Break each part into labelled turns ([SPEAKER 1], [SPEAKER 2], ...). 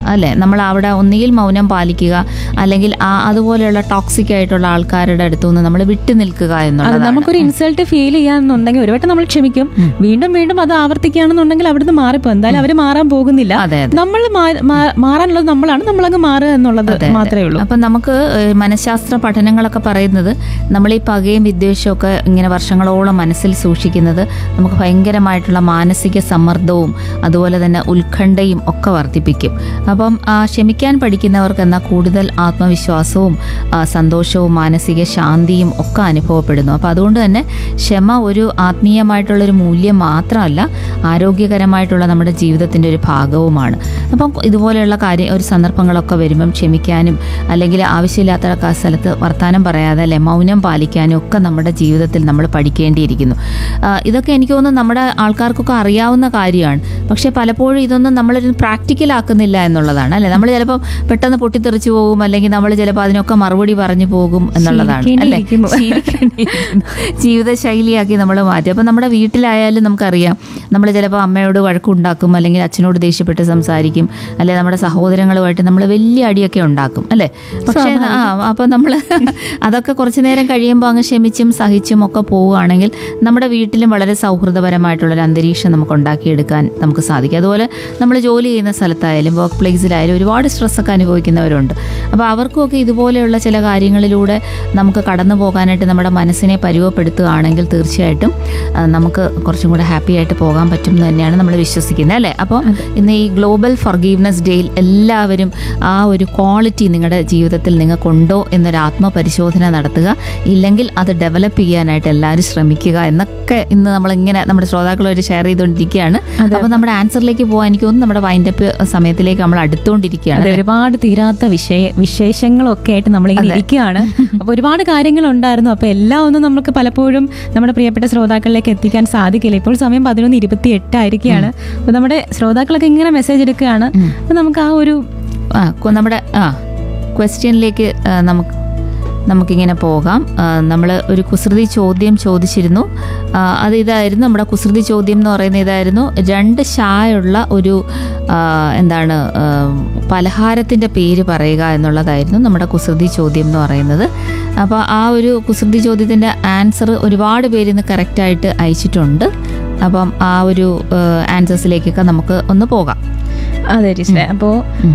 [SPEAKER 1] അല്ലേ നമ്മൾ അവിടെ ഒന്നുകിൽ മൗനം പാലിക്കുക അല്ലെങ്കിൽ ആ അതുപോലെയുള്ള ടോക്സിക് ആയിട്ടുള്ള ആൾക്കാരുടെ അടുത്തുനിന്ന് നമ്മൾ വിട്ടു നിൽക്കുക
[SPEAKER 2] അത്
[SPEAKER 1] എന്നുള്ളതാണ്
[SPEAKER 2] നമുക്കൊരു ഇൻസൾട്ട് ഫീൽ ചെയ്യാന്നുണ്ടെങ്കിൽ ഒരു വട്ടം നമ്മൾ ക്ഷമിക്കും വീണ്ടും വീണ്ടും അത് ആവർത്തിക്കുകയാണെന്നുണ്ടെങ്കിൽ അവിടുന്ന് മാറിപ്പോ എന്തായാലും അവര് മാറാൻ പോകുന്നില്ല
[SPEAKER 1] അതെ അതെ
[SPEAKER 2] നമ്മൾ മാ- മാ- മാറാനുള്ളത് നമ്മളാണ് നമ്മളങ്ങ് മാറുക എന്നുള്ളത് മാത്രമേ ഉള്ളൂ
[SPEAKER 1] അപ്പം നമുക്ക് ഏഹ്, മനഃശാസ്ത്ര പഠനങ്ങളൊക്കെ പറയുന്നത് നമ്മൾ ഈ പകയും വിദ്വേഷവും ഒക്കെ ഇങ്ങനെ വർഷങ്ങളോളം മനസ്സിൽ സൂക്ഷിക്കുന്നത് നമുക്ക് ഭയങ്കരമായിട്ടുള്ള മാനസിക സമ്മർദ്ദവും അതുപോലെ തന്നെ ഉത്കണ്ഠയും ഒക്കെ വർദ്ധിപ്പിക്കും അപ്പം ആ, ക്ഷമിക്കാൻ പഠിക്കുന്നവർക്ക് എന്നാൽ കൂടുതൽ ആത്മവിശ്വാസവും ആ, സന്തോഷവും മാനസിക ശാന്തിയും ഒക്കെ അനുഭവപ്പെടുന്നു അപ്പോൾ അതുകൊണ്ട് തന്നെ ക്ഷമ ഒരു ആത്മീയമായിട്ടുള്ളൊരു മൂല്യം മാത്രമല്ല ആരോഗ്യകരമായിട്ടുള്ള നമ്മുടെ ജീവിതത്തിൻ്റെ ഒരു ഭാഗവുമാണ് അപ്പം ഇതുപോലെയുള്ള കാര്യം ഒരു സന്ദർഭങ്ങളൊക്കെ വരുമ്പം ക്ഷമിക്കാനും അല്ലെങ്കിൽ ആവശ്യമില്ലാത്ത ക- സ്ഥലത്ത് വർത്തമാനം പറയാതെ അല്ലെ മൗനം പാലിക്കാനും ഒക്കെ നമ്മുടെ ജീവിതത്തിൽ നമ്മൾ പഠിക്കേണ്ടിയിരിക്കുന്നു ആ, ഇതൊക്കെ എനിക്ക് തോന്നുന്നു നമ്മുടെ ആൾക്കാർക്കൊക്കെ അറിയാവുന്ന കാര്യമാണ് പക്ഷേ പലപ്പോഴും ഇതൊന്നും നമ്മളൊരു പ്രാക്ടിക്കൽ ആക്കുന്നില്ല എന്നുള്ളതാണ് അല്ലെ നമ്മൾ ചിലപ്പോൾ പെട്ടെന്ന് പൊട്ടിത്തെറിച്ചു പോകും അല്ലെങ്കിൽ നമ്മൾ ചിലപ്പോൾ അതിനൊക്കെ മറുപടി പറഞ്ഞു പോകും എന്നുള്ളതാണ് അല്ലേ
[SPEAKER 2] ശീലിക്കേണ്ടിയിരിക്കുന്നു.
[SPEAKER 1] ശീലിക്കേണ്ടിയിരിക്കുന്നു. ജീവിതശൈലിയാക്കി നമ്മൾ മാറ്റി അപ്പം നമ്മുടെ വീട്ടിലായാലും നമുക്കറിയാം നമ്മൾ ചിലപ്പോൾ അമ്മയോട് വഴക്കുണ്ടാക്കും അല്ലെങ്കിൽ അച്ഛനോട് ദേഷ്യപ്പെട്ട് സംസാരിക്കും അല്ലെ നമ്മുടെ സഹോദരങ്ങളുമായിട്ട് നമ്മൾ വലിയ അടിയൊക്കെ ഉണ്ടാക്കും അല്ലേ പക്ഷേ ആ അപ്പം നമ്മൾ അതൊക്കെ കുറച്ചു നേരം കഴിയുമ്പോൾ അങ്ങ് ക്ഷമിച്ചും സഹിച്ചും ഒക്കെ പോവുകയാണെങ്കിൽ നമ്മുടെ വീട്ടിലും വളരെ സൗഹൃദപരമായിട്ടുള്ളൊരു അന്തരീക്ഷം നമുക്ക് ഉണ്ടാക്കിയെടുക്കാൻ നമുക്ക് സാധിക്കും അതുപോലെ നമ്മൾ ജോലി ചെയ്യുന്ന സ്ഥലത്തായാലും വർക്ക് പ്ലേസിലായാലും ഒരുപാട് സ്ട്രെസ്സൊക്കെ അനുഭവിക്കുന്നവരുണ്ട് അപ്പോൾ അവർക്കുമൊക്കെ ഇതുപോലെയുള്ള ചില കാര്യങ്ങളിലൂടെ നമുക്ക് കടന്നു പോകാനായിട്ട് നമ്മുടെ മനസ്സിനെ പരുവപ്പെടുത്തുകയാണെങ്കിൽ തീർച്ചയായിട്ടും ആ, നമുക്ക് കുറച്ചും കൂടെ ഹാപ്പി ആയിട്ട് പോകാൻ പറ്റും എന്ന് തന്നെയാണ് നമ്മൾ വിശ്വസിക്കുന്നത് അല്ലേ അപ്പോൾ ഇന്ന് ഈ ഗ്ലോബൽ ഫർഗീവ്നെസ് ഡേയിൽ എല്ലാവരും ആ ഒരു ക്വാളിറ്റി നിങ്ങളുടെ ജീവിതത്തിൽ നിങ്ങൾക്കുണ്ടോ എന്നൊരു ആത്മപരിശോധന നടത്തുക ഇല്ലെങ്കിൽ അത് ഡെവലപ്പ് ചെയ്യാനായിട്ട് എല്ലാവരും ശ്രമിക്കുക എന്നൊക്കെ ഇന്ന് നമ്മളിങ്ങനെ നമ്മുടെ ശ്രോതാക്കളുമായിട്ട് ഷെയർ ചെയ്തുകൊണ്ടിരിക്കുകയാണ് അപ്പോൾ നമ്മുടെ ആൻസറിലേക്ക് പോകാൻ എനിക്ക് തോന്നുന്നു നമ്മുടെ വൈൻഡപ്പ് സമയത്തിലേക്ക് നമ്മൾ അടുത്തുകൊണ്ടിരിക്കുകയാണ്
[SPEAKER 2] അതെ ഒരുപാട് തീരാത്ത വിഷയ വിശേഷങ്ങളൊക്കെ ആയിട്ട് നമ്മളിങ്ങനെ ഇരിക്കുകയാണ് അപ്പൊ ഒരുപാട് കാര്യങ്ങളുണ്ടായിരുന്നു അപ്പൊ എല്ലാം ഒന്നും നമുക്ക് പലപ്പോഴും നമ്മുടെ പ്രിയപ്പെട്ട ശ്രോതാക്കളിലേക്ക് എത്തിക്കാൻ സാധിക്കില്ല ഇപ്പോൾ സമയം പതിനൊന്ന് ഇരുപത്തി എട്ടായിരിക്കുകയാണ് അപ്പൊ നമ്മുടെ ശ്രോതാക്കളൊക്കെ ഇങ്ങനെ മെസ്സേജ് എടുക്കുകയാണ് അപ്പൊ നമുക്ക് ആ ഒരു
[SPEAKER 1] ആ കൊ- നമ്മുടെ ആ ക്വസ്റ്റ്യനിലേക്ക് ആ, നമുക്ക് നമുക്കിങ്ങനെ പോകാം നമ്മൾ ഒരു കുസൃതി ചോദ്യം ചോദിച്ചിരുന്നു ആ, അത് ഇതായിരുന്നു നമ്മുടെ കുസൃതി ചോദ്യം എന്ന് പറയുന്നത് ഇതായിരുന്നു രണ്ട് ഷായുള്ള ഒരു ആ, എന്താണ് ആ, പലഹാരത്തിൻ്റെ പേര് പറയുക എന്നുള്ളതായിരുന്നു നമ്മുടെ കുസൃതി ചോദ്യം എന്ന് പറയുന്നത് അപ്പോൾ ആ ഒരു കുസൃതി ചോദ്യത്തിൻ്റെ ആൻസർ ഒരുപാട് പേര് ഇന്ന് കറക്റ്റായിട്ട് അയച്ചിട്ടുണ്ട് അപ്പം ആ ഒരു ആൻസേഴ്സിലേക്കൊക്കെ നമുക്ക് ഒന്ന് പോകാം
[SPEAKER 2] അതെ ടീച്ചറെ അപ്പോ
[SPEAKER 1] ഉം.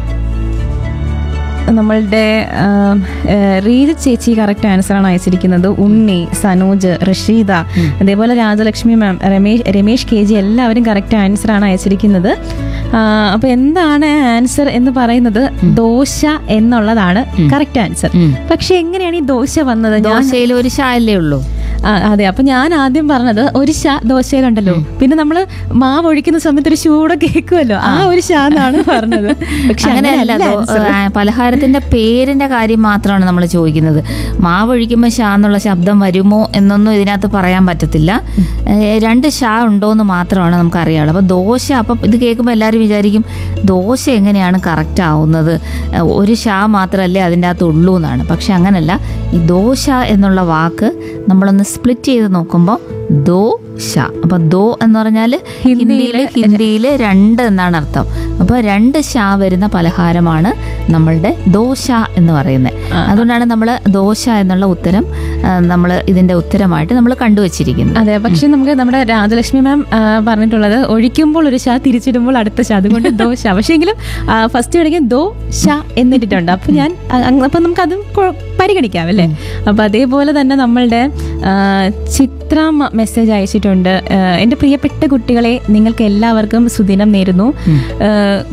[SPEAKER 2] നമ്മളുടെ ആം, ഏ, റീത ചേച്ചി കറക്റ്റ് ആൻസർ ആണ് അയച്ചിരിക്കുന്നത് ഉണ്ണി സനോജ് റഷീദ അതേപോലെ Rajalakshmi ma'am Ramesh Ramesh K G എല്ലാവരും കറക്റ്റ് ആൻസർ ആണ് അയച്ചിരിക്കുന്നത് ആ, അപ്പൊ എന്താണ് ആൻസർ എന്ന് പറയുന്നത് ദോശ എന്നുള്ളതാണ് കറക്റ്റ് ആൻസർ
[SPEAKER 1] ഉം.
[SPEAKER 2] പക്ഷെ എങ്ങനെയാണ് ഈ ദോശ വന്നത് ഞാൻ
[SPEAKER 1] ദോശയിൽ ഒരു ഷാ അല്ലേ ഉള്ളൂ
[SPEAKER 2] ആ, അതെ അപ്പൊ ഞാൻ ആദ്യം പറഞ്ഞത് ഒരു ഷാ ദോശയിലുണ്ടല്ലോ പിന്നെ നമ്മള് മാവ് ഒഴിക്കുന്ന സമയത്ത് ഒരു ഷൂ കൂടെ കേൾക്കുമല്ലോ ആ ഒരു ഷാ എന്നാണ് പറഞ്ഞത് പക്ഷെ
[SPEAKER 1] അങ്ങനെയല്ല
[SPEAKER 2] അങ്ങനെയല്ല
[SPEAKER 1] ദോ-
[SPEAKER 2] answer.
[SPEAKER 1] ആ, പലഹാരത്തിന്റെ പേരിന്റെ കാര്യം മാത്രമാണ് നമ്മൾ ചോദിക്കുന്നത് മാവ് ഒഴിക്കുമ്പോൾ ഷാ എന്നുള്ള ശബ്ദം വരുമോ എന്നൊന്നും ഇതിനകത്ത് പറയാൻ പറ്റത്തില്ല ഏ, രണ്ട് ഷാ ഉണ്ടോ എന്ന് മാത്രമാണ് നമുക്ക് അറിയാവുള്ളൂ അപ്പോൾ ദോശ അപ്പം ഇത് കേൾക്കുമ്പോൾ എല്ലാവരും വിചാരിക്കും ദോശ എങ്ങനെയാണ് കറക്റ്റ് ആവുന്നത് ഏ, ഒരു ഷാ മാത്രമല്ലേ അതിൻ്റെ അകത്ത് ഉള്ളൂ എന്നാണ് പക്ഷെ അങ്ങനല്ല ഈ ദോശ എന്നുള്ള വാക്ക് നമ്മളൊന്ന് സ്പ്ലിറ്റ് ചെയ്ത് നോക്കുമ്പോൾ ദോ ഷ അപ്പൊ ദോ എന്ന് പറഞ്ഞാൽ ഹിന്ദിയിൽ ഹിന്ദിയിൽ രണ്ട് എന്നാണ് അർത്ഥം അപ്പോൾ രണ്ട് ഷാ വരുന്ന പലഹാരമാണ് നമ്മളുടെ ദോശ എന്ന് പറയുന്നത് അതുകൊണ്ടാണ് നമ്മൾ ദോശ എന്നുള്ള ഉത്തരം നമ്മൾ ഇതിന്റെ ഉത്തരമായിട്ട് നമ്മൾ കണ്ടുവച്ചിരിക്കുന്നത്
[SPEAKER 2] അതെ പക്ഷെ നമുക്ക് നമ്മുടെ രാജലക്ഷ്മി മാം ആ, പറഞ്ഞിട്ടുള്ളത് ഒഴിക്കുമ്പോൾ ഒരു ഷാ തിരിച്ചിടുമ്പോൾ അടുത്ത ഷാ അതുകൊണ്ട് ദോശ പക്ഷേ എങ്കിലും ഫസ്റ്റ് വേണമെങ്കിൽ ദോ ഷ എന്നിട്ടിട്ടുണ്ട് അപ്പൊ ഞാൻ ആ, അങ്ങ് അപ്പൊ നമുക്ക് അതും കൊ- പരിഗണിക്കാം അല്ലേ അപ്പൊ അതേപോലെ തന്നെ നമ്മളുടെ ആ, ചിത്ര മെസ്സേജ് അയച്ചിട്ടുണ്ട് ആ, എൻ്റെ പ്രിയപ്പെട്ട കുട്ടികളെ നിങ്ങൾക്ക് എല്ലാവർക്കും സുദിനം നേരുന്നു ആ,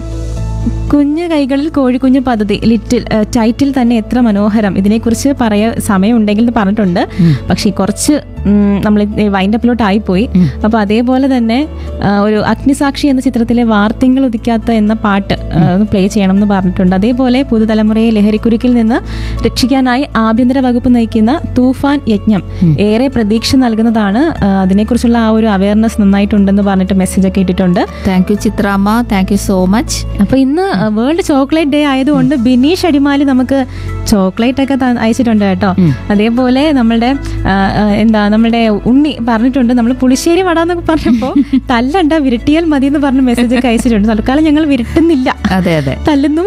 [SPEAKER 2] കുഞ്ഞു കൈകളിൽ കോഴിക്കുഞ്ഞു പദ്ധതി ലിറ്റിൽ ഏഹ്, ടൈറ്റിൽ തന്നെ എത്ര മനോഹരം ഇതിനെക്കുറിച്ച് പറയ സമയമുണ്ടെങ്കിൽ എന്ന് പറഞ്ഞിട്ടുണ്ട് പക്ഷേ കുറച്ച് ഉം, നമ്മൾ വൈൻഡപ്പിലോട്ട് ആയിപ്പോയി അപ്പോൾ അതേപോലെ തന്നെ ആ, ഒരു അഗ്നിസാക്ഷി എന്ന ചിത്രത്തിലെ വാർത്തിങ്കൾ ഉദിക്കാത്ത എന്ന പാട്ട് ആ, ഒന്ന് പ്ലേ ചെയ്യണം എന്ന് പറഞ്ഞിട്ടുണ്ട് അതേപോലെ പുതുതലമുറയെ ലഹരിക്കുരുക്കിൽ നിന്ന് രക്ഷിക്കാനായി ആഭ്യന്തര വകുപ്പ് നയിക്കുന്ന തൂഫാൻ യജ്ഞം ഏറെ പ്രതീക്ഷ നൽകുന്നതാണ് ആ, അതിനെക്കുറിച്ചുള്ള ആ ഒരു അവയർനെസ് നന്നായിട്ടുണ്ടെന്ന് പറഞ്ഞിട്ട് മെസ്സേജ് ഒക്കെ ഇട്ടിട്ടുണ്ട്
[SPEAKER 1] താങ്ക് യു ചിത്രാമ്മ താങ്ക് യു സോ മച്ച്
[SPEAKER 2] അപ്പൊ ഇന്ന് വേൾഡ് ചോക്ലേറ്റ് ഡേ ആയതുകൊണ്ട് ബിനീഷ് അടിമാലി നമുക്ക് ചോക്ലേറ്റ് ഒക്കെ ത- അയച്ചിട്ടുണ്ട് കേട്ടോ അതേപോലെ നമ്മളുടെ ആ, ആ, എന്താ നമ്മളുടെ ഉണ്ണി പറഞ്ഞിട്ടുണ്ട് നമ്മൾ പുളിശ്ശേരി വട എന്നൊക്കെ പറഞ്ഞപ്പോ തല്ലണ്ട വിരട്ടിയാൽ മതി എന്ന് പറഞ്ഞ മെസ്സേജ് ഒക്കെ അയച്ചിട്ടുണ്ട് തൽക്കാലം ഞങ്ങൾ വിരട്ടുന്നില്ല
[SPEAKER 1] അതെ അതെ
[SPEAKER 2] തല്ലുന്നു